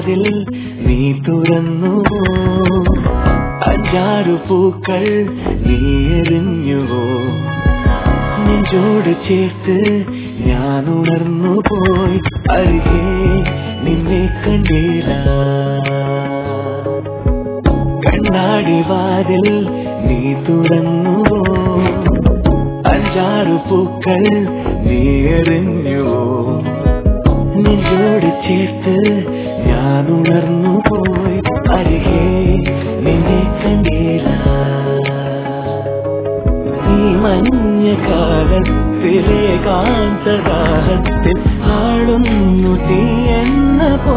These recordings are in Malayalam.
വാതിൽ നീ തുറന്നുവോ അഞ്ചാറു പൂക്കൾ നീ എറിഞ്ഞുവോ നെഞ്ചോട് ചേർത്ത് ഞാൻ ഉണർന്നു പോയി അരികെ നിന്നെ കണ്ടില്ല കണ്ണാടി വാതിൽ നീ തുറന്നുവോ അഞ്ചാറു പൂക്കൾ നീ എറിഞ്ഞുവോ നെഞ്ചോട് ചേർത്ത് ഞാൻ ഉണർന്നു പോയി അരികെ നിന്നെ കണ്ടില്ല ഈ മഞ്ഞ കാലത്തിലെ കാന്തദാഹത്തിൽ ആളുന്നു തീ എന്ന പോ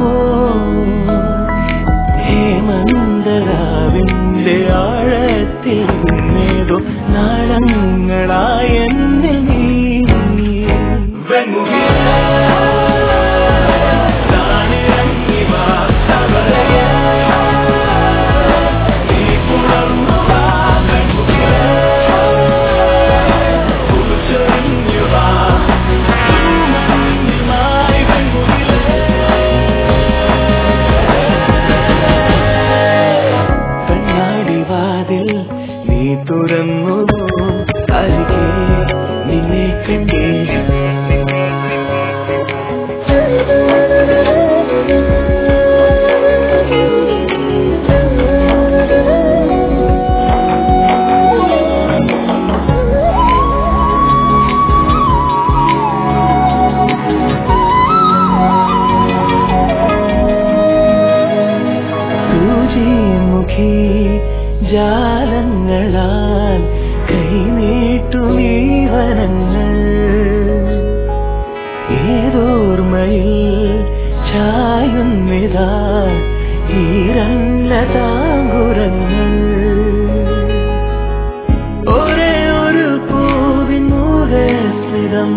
ഹേമന്തരാവിന്റെ ആഴത്തിൽ നേതോ നാളങ്ങളായ എന്നിൽ നീ താനിറങ്ങി വാ ശബരിയ. നീ പുണർന്നു വാ കുറിച്ചൊരിഞ്ഞു വാ. മഞ്ഞുമായി വെൺമുകിലേ. കണ്ണാടി വാതിൽ നീ തുറന്നു അരികെ നിന്നെ കണ്ടില്ല സൂചിമുഖി ജാലങ്ങളാൽ കൈനീട്ടുമീ വനങ്ങൾ ഏതോർമ്മയിൽ ചായുന്നിതാ ഈരല്ല താങ്കുരങ്ങൾ ഒരേ ഒരു പൂവിൻ മുഖസ്മിതം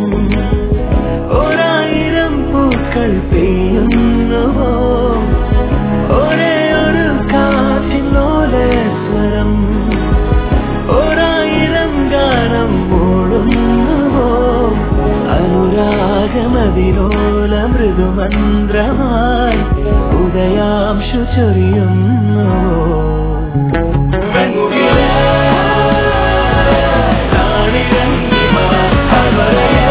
ഒരായിരം പൂക്കൾ പെയ്യുന്നുവോ ഒരേ ഒരു കാറ്റിനോലസ്വരം ഒരായിരം ഗാനം മൂളുന്നുവോ അനുരാഗമതിലോല മൃദുമന്ത്രമായി ഉദയാംശു ചൊരിയുന്നുവോ താണിറങ്ങി വാ ശബരിയ.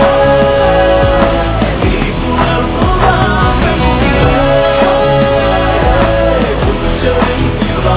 നീ പുണർന്നു വാ കുറിച്ചൊരിഞ്ഞു വാ.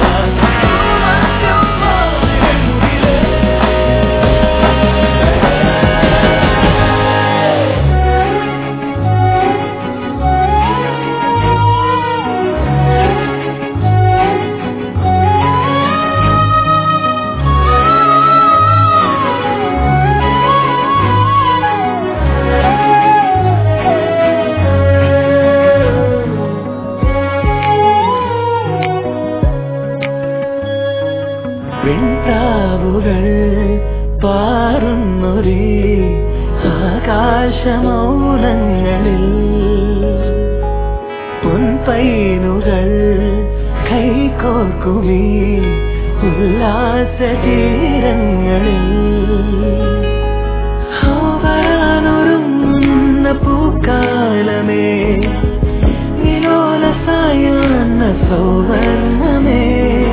വെൺതാവുകൾ പാറുന്നൊരേ ആകാശമൗനങ്ങളിൽ പൊൻപൈനുകൾ കൈകോർക്കുമേ ഉല്ലാസ തീരങ്ങളിൽ വരാനൊരുങ്ങുന്ന പൂക്കാലമേ വിലോല സായാഹ്ന സൗവർണമേ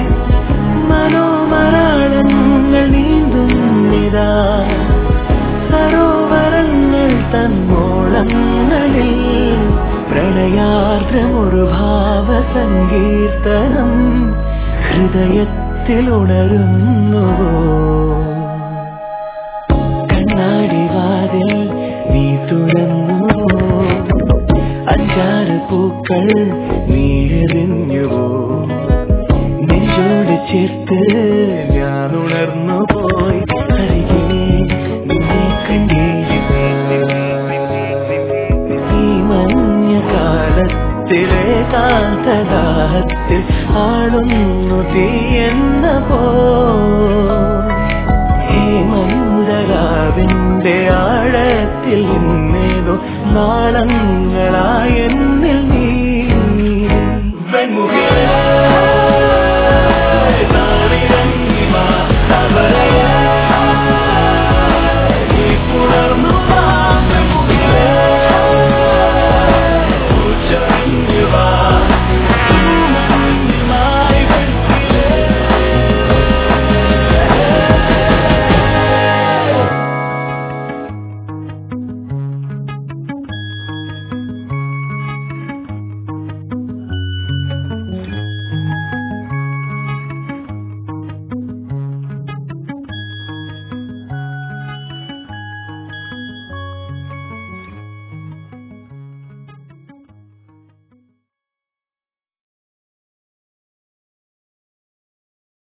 മനോമരാളങ്ങൾ നീന്തുന്നിതാ സരോവരങ്ങൾ തന്നോളങ്ങളിൽ പ്രണയാർദ്രമൊരു ഭാവ സങ്കീർത്തനം ഹൃദയത്തിൽ ഉണരുന്നുവോ കണ്ണാടി വാതിൽ നീ തുറന്നുവോ അഞ്ചാറ് പൂക്കൾ നീ എറിഞ്ഞുവോ നെഞ്ചോട് ചേർത്ത് ഞാൻ ഉണർന്നു പോയി അരികെ നിന്നെ കണ്ടില്ല ഈ മഞ്ഞ കാലത്തിലെ കാന്തദാഹത്തിൽ ആളുന്നു തീയെന്ന പോ ഹേമന്തരാവിന്റെ ആഴത്തിൽ നിന്നേതോ നാളങ്ങളായെന്നിൽ നീ